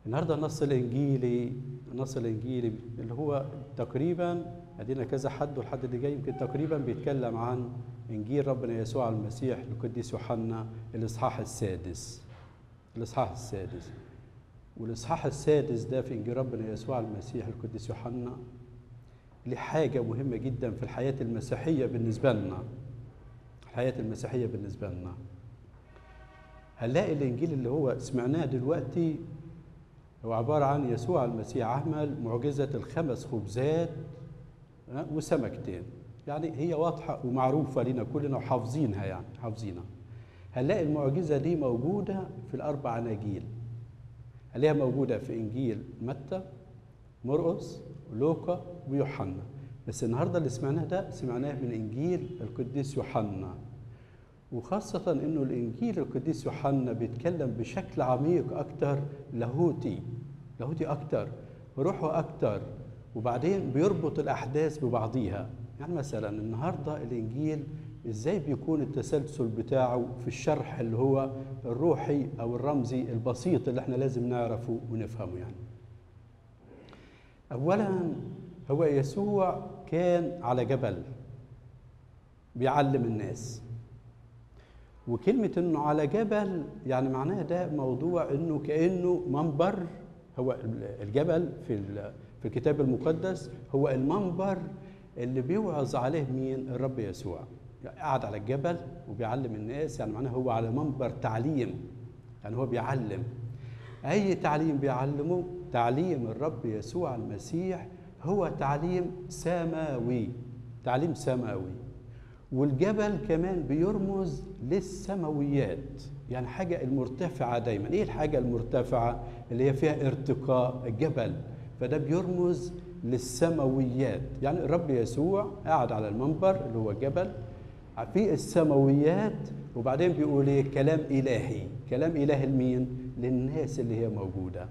النهارده النص الانجيلي النص الانجيلي اللي هو تقريبا ادينا كذا حد والحد اللي جاي يمكن تقريبا بيتكلم عن انجيل ربنا يسوع المسيح للقديس يوحنا الاصحاح السادس الاصحاح السادس والاصحاح السادس ده في انجيل ربنا يسوع المسيح القديس يوحنا ليه حاجه مهمه جدا في الحياه المسيحيه بالنسبه لنا الحياه المسيحيه بالنسبه لنا هنلاقي الانجيل اللي هو سمعناه دلوقتي هو عباره عن يسوع المسيح عمل معجزه الخمس خبزات وسمكتين يعني هي واضحه ومعروفه لنا كلنا وحافظينها يعني حافظينها هنلاقي المعجزه دي موجوده في الاربع اناجيل هنلاقيها موجوده في انجيل متى مرقس ولوقا ويوحنا بس النهارده اللي سمعناه ده سمعناه من انجيل القديس يوحنا وخاصة انه الانجيل القديس يوحنا بيتكلم بشكل عميق اكتر لاهوتي لاهوتي اكتر روحه اكتر وبعدين بيربط الاحداث ببعضيها يعني مثلا النهارده الانجيل ازاي بيكون التسلسل بتاعه في الشرح اللي هو الروحي او الرمزي البسيط اللي احنا لازم نعرفه ونفهمه يعني اولا هو يسوع كان على جبل بيعلم الناس وكلمة انه على جبل يعني معناها ده موضوع انه كأنه منبر هو الجبل في في الكتاب المقدس هو المنبر اللي بيوعظ عليه مين؟ الرب يسوع. يعني قاعد على الجبل وبيعلم الناس يعني معناها هو على منبر تعليم يعني هو بيعلم. أي تعليم بيعلمه تعليم الرب يسوع المسيح هو تعليم سماوي تعليم سماوي والجبل كمان بيرمز للسماويات يعني حاجة المرتفعة دايما ايه الحاجة المرتفعة اللي هي فيها ارتقاء الجبل فده بيرمز للسماويات يعني الرب يسوع قاعد على المنبر اللي هو الجبل في السماويات وبعدين بيقول ايه كلام الهي كلام الهي لمين للناس اللي هي موجوده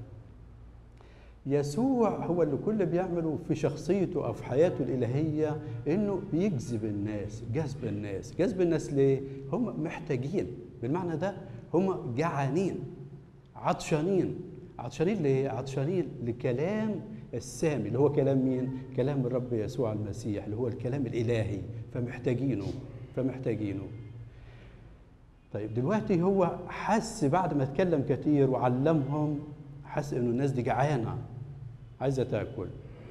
يسوع هو اللي كل بيعمله في شخصيته او في حياته الالهيه انه بيجذب الناس جذب الناس جذب الناس ليه هم محتاجين بالمعنى ده هم جعانين عطشانين عطشانين ليه عطشانين لكلام السامي اللي هو كلام مين كلام الرب يسوع المسيح اللي هو الكلام الالهي فمحتاجينه فمحتاجينه طيب دلوقتي هو حس بعد ما اتكلم كتير وعلمهم حس انه الناس دي جعانه عايزه تاكل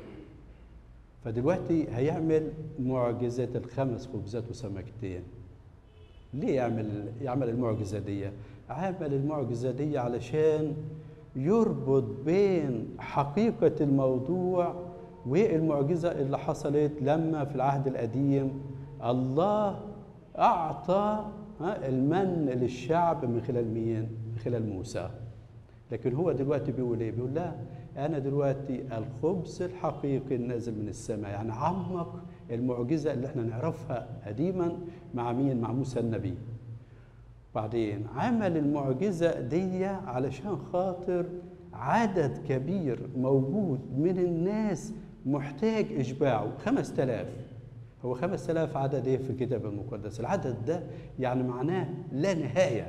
فدلوقتي هيعمل معجزه الخمس خبزات وسمكتين ليه يعمل يعمل المعجزه دي عمل المعجزه دي علشان يربط بين حقيقه الموضوع والمعجزه اللي حصلت لما في العهد القديم الله اعطى المن للشعب من خلال مين من خلال موسى لكن هو دلوقتي بيقول ايه؟ بيقول لا انا دلوقتي الخبز الحقيقي النازل من السماء يعني عمق المعجزه اللي احنا نعرفها قديما مع مين؟ مع موسى النبي. بعدين عمل المعجزه دي علشان خاطر عدد كبير موجود من الناس محتاج اشباعه 5000 هو 5000 عدد ايه في الكتاب المقدس؟ العدد ده يعني معناه لا نهايه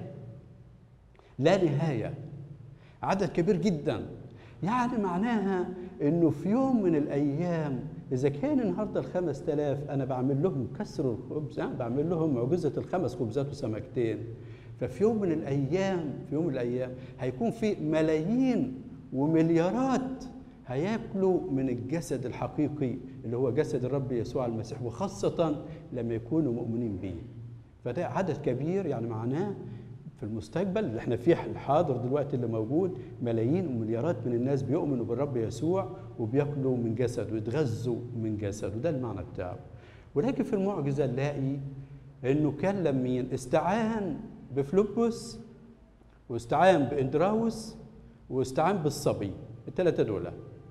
لا نهايه عدد كبير جدا يعني معناها انه في يوم من الايام اذا كان النهارده الخمس تلاف انا بعمل لهم كسر الخبز يعني بعمل لهم معجزه الخمس خبزات وسمكتين ففي يوم من الايام في يوم من الايام هيكون في ملايين ومليارات هياكلوا من الجسد الحقيقي اللي هو جسد الرب يسوع المسيح وخاصه لما يكونوا مؤمنين به فده عدد كبير يعني معناه في المستقبل اللي احنا فيه الحاضر دلوقتي اللي موجود ملايين ومليارات من الناس بيؤمنوا بالرب يسوع وبياكلوا من جسده ويتغذوا من جسده ده المعنى بتاعه ولكن في المعجزه نلاقي انه كلم مين استعان بفلوبوس واستعان باندراوس واستعان بالصبي الثلاثه دول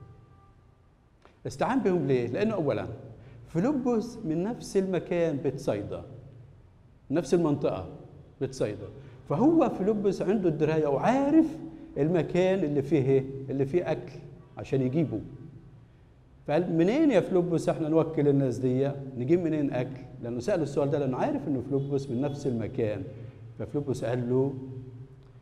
استعان بهم ليه لانه اولا فلوبوس من نفس المكان بتصيدا نفس المنطقه بتصيدا فهو فيلبس عنده الدرايه وعارف المكان اللي فيه ايه؟ اللي فيه اكل عشان يجيبه. فقال منين يا فلوبس احنا نوكل الناس دي؟ نجيب منين اكل؟ لانه سال السؤال ده لانه عارف انه فلوبس من نفس المكان. ففلوبس قال له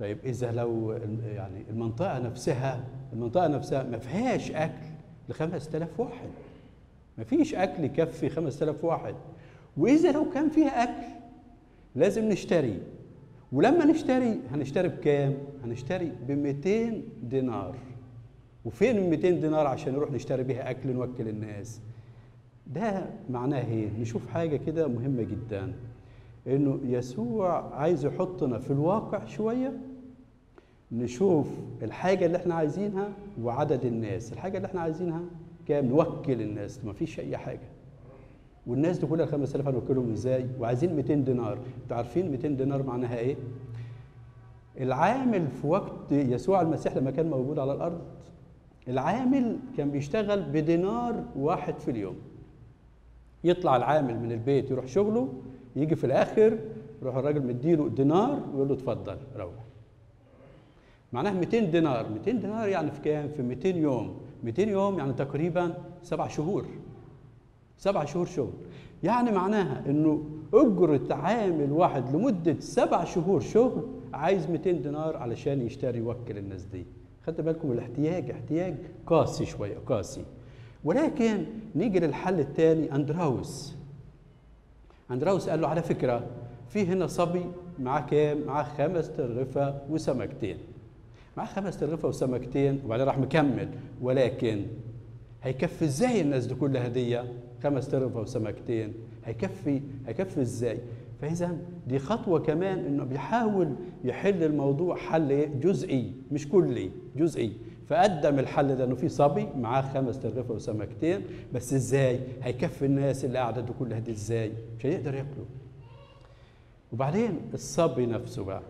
طيب اذا لو الم- يعني المنطقه نفسها المنطقه نفسها ما فيهاش اكل ل 5000 واحد ما فيش اكل يكفي 5000 واحد واذا لو كان فيها اكل لازم نشتري ولما نشتري هنشتري بكام هنشتري ب 200 دينار وفين ال 200 دينار عشان نروح نشتري بيها اكل نوكل الناس ده معناه ايه نشوف حاجه كده مهمه جدا انه يسوع عايز يحطنا في الواقع شويه نشوف الحاجه اللي احنا عايزينها وعدد الناس الحاجه اللي احنا عايزينها كام نوكل الناس ما فيش اي حاجه والناس دي كلها 5000 هنوكلهم ازاي وعايزين 200 دينار انتوا عارفين 200 دينار معناها ايه العامل في وقت يسوع المسيح لما كان موجود على الارض العامل كان بيشتغل بدينار واحد في اليوم يطلع العامل من البيت يروح شغله يجي في الاخر يروح الراجل مديله دينار ويقول له اتفضل روح معناها 200 دينار 200 دينار يعني في كام في 200 يوم 200 يوم يعني تقريبا سبع شهور سبع شهور شغل يعني معناها انه اجرة عامل واحد لمدة سبع شهور شغل عايز 200 دينار علشان يشتري يوكل الناس دي خدت بالكم الاحتياج احتياج قاسي شوية قاسي ولكن نيجي للحل الثاني اندراوس اندراوس قال له على فكرة في هنا صبي معاه كام؟ معاه خمس ترغفة وسمكتين معاه خمس ترغفة وسمكتين وبعدين راح مكمل ولكن هيكفي ازاي الناس دي كلها هدية خمس ترغفة وسمكتين هيكفي هيكفي ازاي فاذا دي خطوة كمان انه بيحاول يحل الموضوع حل إيه؟ جزئي مش كلي جزئي فقدم الحل ده انه في صبي معاه خمس ترغفة وسمكتين بس ازاي هيكفي الناس اللي قاعدة دي كلها دي ازاي مش هيقدر ياكلوا وبعدين الصبي نفسه بقى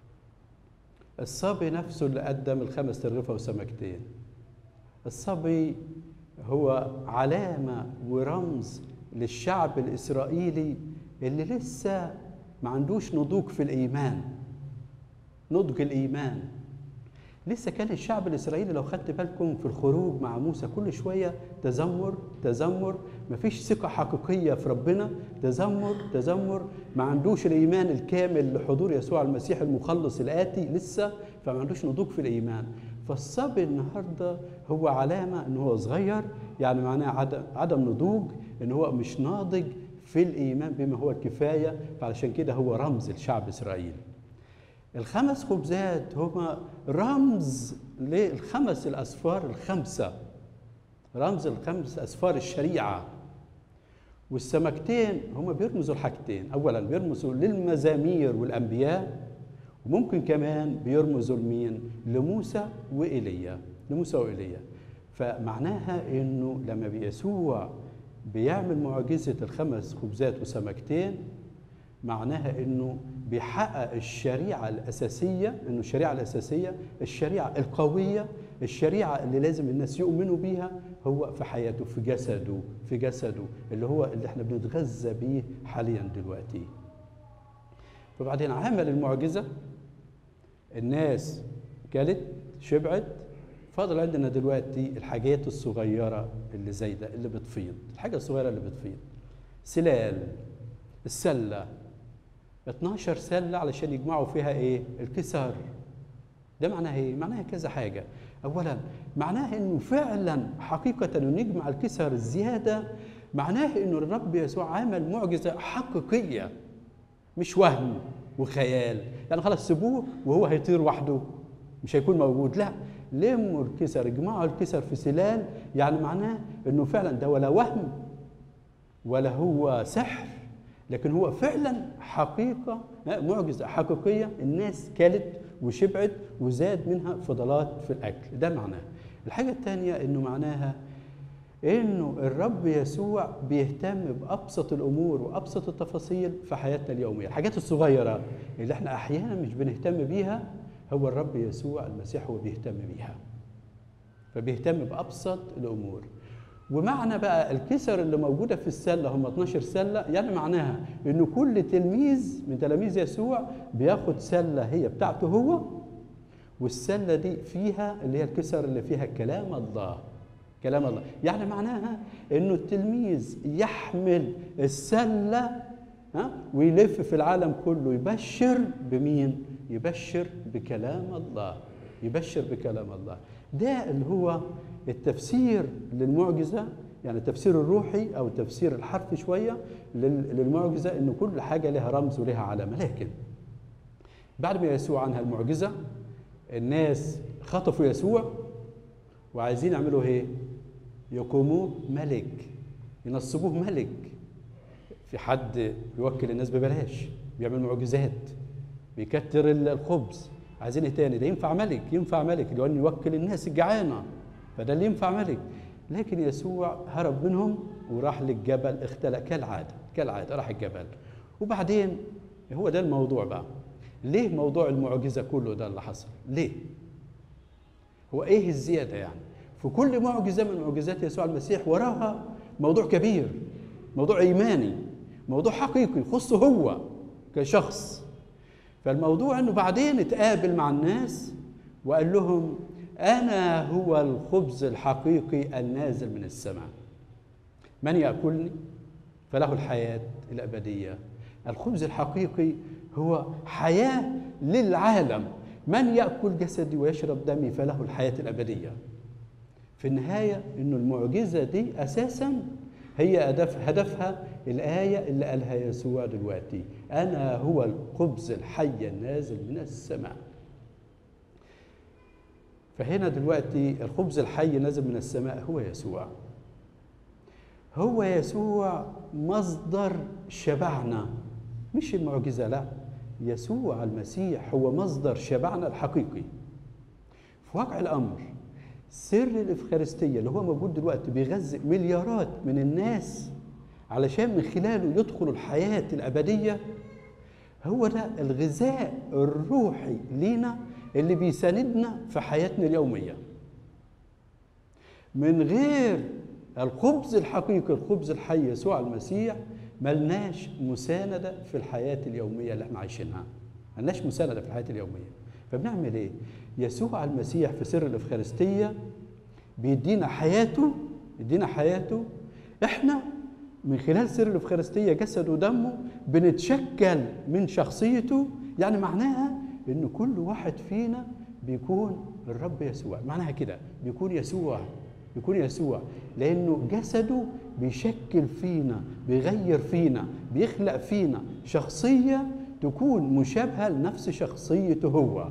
الصبي نفسه اللي قدم الخمس ترغفة وسمكتين الصبي هو علامة ورمز للشعب الإسرائيلي اللي لسه ما عندوش نضوج في الإيمان نضج الإيمان لسه كان الشعب الإسرائيلي لو خدت بالكم في الخروج مع موسى كل شوية تذمر تذمر مفيش ثقة حقيقية في ربنا تذمر تذمر ما عندوش الإيمان الكامل لحضور يسوع المسيح المخلص الآتي لسه فما عندوش نضوج في الإيمان فالصبي النهارده هو علامة إن هو صغير يعني معناه عدم عدم نضوج إن هو مش ناضج في الإيمان بما هو الكفاية فعلشان كده هو رمز لشعب إسرائيل الخمس خبزات هما رمز للخمس الأسفار الخمسة رمز الخمس أسفار الشريعة والسمكتين هما بيرمزوا لحاجتين أولا بيرمزوا للمزامير والأنبياء وممكن كمان بيرمزوا لمين؟ لموسى وإيليا لموسى وإيليا فمعناها إنه لما بيسوع بيعمل معجزة الخمس خبزات وسمكتين معناها انه بيحقق الشريعه الاساسيه انه الشريعه الاساسيه الشريعه القويه الشريعه اللي لازم الناس يؤمنوا بيها هو في حياته في جسده في جسده اللي هو اللي احنا بنتغذى بيه حاليا دلوقتي وبعدين عمل المعجزه الناس كلت شبعت فاضل عندنا دلوقتي الحاجات الصغيره اللي زي ده اللي بتفيض الحاجه الصغيره اللي بتفيض سلال السله 12 سله علشان يجمعوا فيها ايه الكسر ده معناها ايه معناها كذا حاجه اولا معناها انه فعلا حقيقه انه نجمع الكسر الزياده معناه انه الرب يسوع عمل معجزه حقيقيه مش وهم وخيال يعني خلاص سيبوه وهو هيطير وحده مش هيكون موجود لا لموا الكسر اجمعوا الكسر في سلال يعني معناه انه فعلا ده ولا وهم ولا هو سحر لكن هو فعلا حقيقة معجزة حقيقية الناس كلت وشبعت وزاد منها فضلات في الأكل ده معناه الحاجة الثانية إنه معناها إنه الرب يسوع بيهتم بأبسط الأمور وأبسط التفاصيل في حياتنا اليومية الحاجات الصغيرة اللي احنا أحيانا مش بنهتم بيها هو الرب يسوع المسيح هو بيهتم بيها فبيهتم بأبسط الأمور ومعنى بقى الكسر اللي موجوده في السله هم 12 سله يعني معناها ان كل تلميذ من تلاميذ يسوع بياخد سله هي بتاعته هو والسله دي فيها اللي هي الكسر اللي فيها كلام الله كلام الله يعني معناها انه التلميذ يحمل السله ها ويلف في العالم كله يبشر بمين يبشر بكلام الله يبشر بكلام الله ده اللي هو التفسير للمعجزه يعني التفسير الروحي او التفسير الحرفي شويه لل- للمعجزه انه كل حاجه لها رمز ولها علامه لكن بعد ما يسوع عنها المعجزه الناس خطفوا يسوع وعايزين يعملوا ايه يقوموه ملك ينصبوه ملك في حد بيوكل الناس ببلاش بيعمل معجزات بيكتر ال- الخبز عايزين ايه تاني ده ينفع ملك ينفع ملك لانه يوكل الناس الجعانه فده اللي ينفع ملك لكن يسوع هرب منهم وراح للجبل اختلق كالعاده كالعاده راح الجبل وبعدين هو ده الموضوع بقى ليه موضوع المعجزه كله ده اللي حصل ليه هو ايه الزياده يعني في كل معجزه من معجزات يسوع المسيح وراها موضوع كبير موضوع ايماني موضوع حقيقي يخصه هو كشخص فالموضوع انه بعدين اتقابل مع الناس وقال لهم انا هو الخبز الحقيقي النازل من السماء من ياكلني فله الحياه الابديه الخبز الحقيقي هو حياه للعالم من ياكل جسدي ويشرب دمي فله الحياه الابديه في النهايه انه المعجزه دي اساسا هي هدف هدفها الايه اللي قالها يسوع دلوقتي انا هو الخبز الحي النازل من السماء فهنا دلوقتي الخبز الحي نازل من السماء هو يسوع هو يسوع مصدر شبعنا مش المعجزه لا يسوع المسيح هو مصدر شبعنا الحقيقي في واقع الامر سر الافخارستيه اللي هو موجود دلوقتي بيغذي مليارات من الناس علشان من خلاله يدخلوا الحياه الابديه هو ده الغذاء الروحي لينا اللي بيساندنا في حياتنا اليوميه من غير الخبز الحقيقي الخبز الحي يسوع المسيح ملناش مساندة في الحياة اليومية اللي احنا عايشينها ملناش مساندة في الحياة اليومية فبنعمل ايه يسوع المسيح في سر الإفخارستية بيدينا حياته يدينا حياته احنا من خلال سر الإفخارستية جسده ودمه بنتشكل من شخصيته يعني معناها ان كل واحد فينا بيكون الرب يسوع معناها كده بيكون يسوع يكون يسوع لانه جسده بيشكل فينا بيغير فينا بيخلق فينا شخصيه تكون مشابهه لنفس شخصيته هو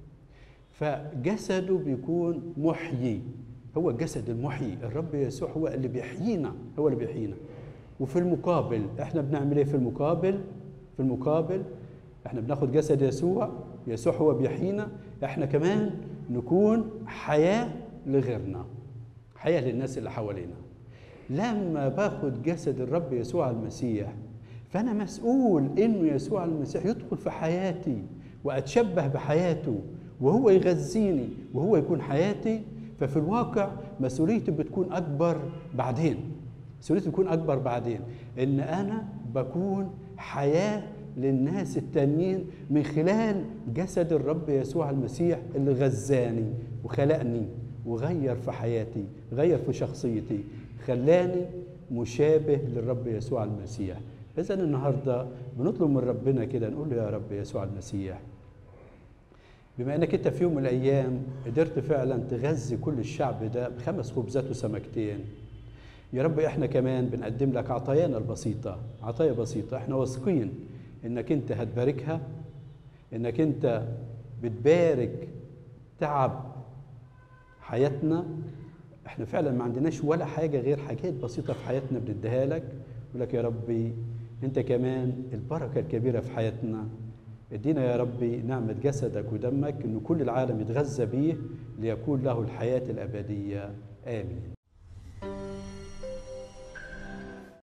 فجسده بيكون محيي هو الجسد المحيي الرب يسوع هو اللي بيحيينا هو اللي بيحيينا وفي المقابل احنا بنعمل ايه في المقابل في المقابل احنا بناخد جسد يسوع يسوع هو بيحيينا احنا كمان نكون حياه لغيرنا حياه للناس اللي حوالينا لما باخد جسد الرب يسوع المسيح فانا مسؤول انه يسوع المسيح يدخل في حياتي واتشبه بحياته وهو يغذيني وهو يكون حياتي ففي الواقع مسؤوليتي بتكون اكبر بعدين مسؤوليتي بتكون اكبر بعدين ان انا بكون حياه للناس التانيين من خلال جسد الرب يسوع المسيح اللي غذاني وخلقني وغير في حياتي غير في شخصيتي خلاني مشابه للرب يسوع المسيح اذا النهارده بنطلب من ربنا كده نقول له يا رب يسوع المسيح بما انك انت في يوم من الايام قدرت فعلا تغذي كل الشعب ده بخمس خبزات وسمكتين يا رب احنا كمان بنقدم لك عطايانا البسيطه عطايا بسيطه احنا واثقين انك انت هتباركها انك انت بتبارك تعب حياتنا احنا فعلا ما عندناش ولا حاجه غير حاجات بسيطه في حياتنا بنديها لك يقول لك يا ربي انت كمان البركه الكبيره في حياتنا ادينا يا ربي نعمه جسدك ودمك ان كل العالم يتغذى بيه ليكون له الحياه الابديه امين